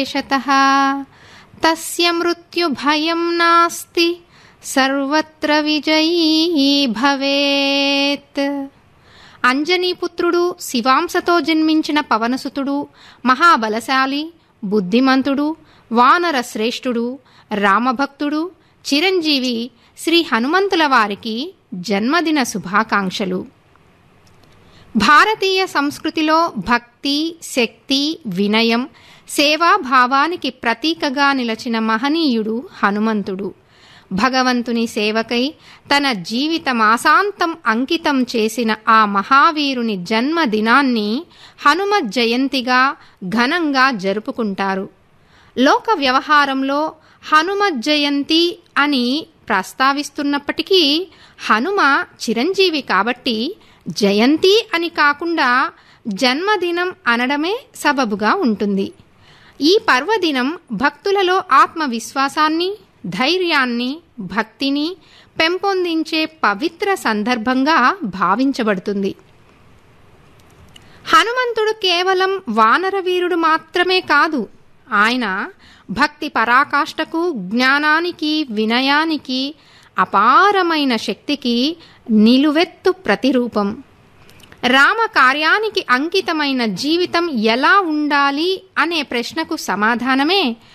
శతః తస్య మృత్యుభయం నాస్తి సర్వత్ర విజయీ భవేత్ అంజనీపుత్రుడు శివాంశతో జన్మించిన పవనసుతుడు మహాబలశాలి బుద్ధిమంతుడు వానర శ్రేష్ఠుడు రామభక్తుడు చిరంజీవి శ్రీ హనుమంతుల వారికి జన్మదిన శుభాకాంక్షలు భారతీయ సంస్కృతిలో భక్తి శక్తి వినయం సేవాభావానికి ప్రతీకగా నిలచిన మహనీయుడు హనుమంతుడు భగవంతుని సేవకై తన జీవితమాసాంతం అంకితం చేసిన ఆ మహావీరుని జన్మదినాన్ని హనుమత్ జయంతిగా ఘనంగా జరుపుకుంటారు లోక వ్యవహారంలో హనుమత్ జయంతి అని ప్రస్తావిస్తున్నప్పటికీ హనుమ చిరంజీవి కాబట్టి జయంతి అని కాకుండా జన్మదినం అనడమే సబబుగా ఉంటుంది ఈ పర్వదినం భక్తులలో ఆత్మవిశ్వాసాన్ని ధైర్యాన్ని భక్తిని పెంపొందించే పవిత్ర సందర్భంగా భావించబడుతుంది హనుమంతుడు కేవలం వానరవీరుడు మాత్రమే కాదు ఆయన భక్తి పరాకాష్ఠకు జ్ఞానానికి వినయానికి అపారమైన శక్తికి నిలువెత్తు ప్రతిరూపం రామ కార్యానికి అంకితమైన జీవితం ఎలా ఉండాలి అనే ప్రశ్నకు సమాధానమే